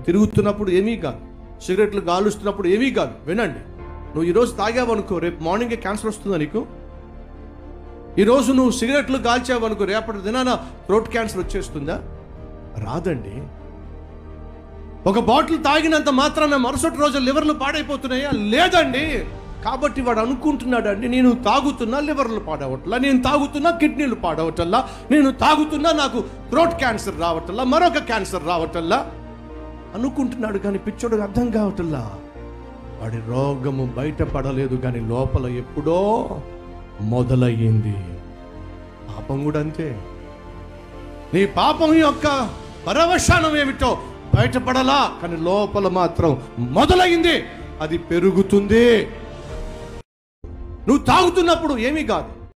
తిరుగుతున్నప్పుడు ఏమీ కాదు సిగరెట్లు గాలుస్తున్నప్పుడు ఏమీ కాదు వినండి నువ్వు ఈరోజు తాగావనుకో రేపు మార్నింగే క్యాన్సర్ వస్తుందా నీకు ఈరోజు నువ్వు సిగరెట్లు కాల్చావనుకో రేపటి దినాన థ్రోట్ క్యాన్సర్ వచ్చేస్తుందా రాదండి ఒక బాటిల్ తాగినంత మాత్రాన మరుసటి రోజు లివర్లు పాడైపోతున్నాయా లేదండి కాబట్టి వాడు అనుకుంటున్నాడు అండి నేను తాగుతున్నా లివర్లు పాడవట్లా నేను తాగుతున్నా కిడ్నీలు పాడవటల్లా నేను తాగుతున్నా నాకు థ్రోట్ క్యాన్సర్ రావటల్లా మరొక క్యాన్సర్ రావటల్లా అనుకుంటున్నాడు కానీ పిచ్చోడు అర్థం కావటల్లా వాడి రోగము బయటపడలేదు కానీ లోపల ఎప్పుడో మొదలయ్యింది పాపం కూడా అంతే నీ పాపం యొక్క పరవశానం ఏమిటో బయటపడలా కానీ లోపల మాత్రం మొదలైంది అది పెరుగుతుంది నువ్వు తాగుతున్నప్పుడు ఏమీ కాదు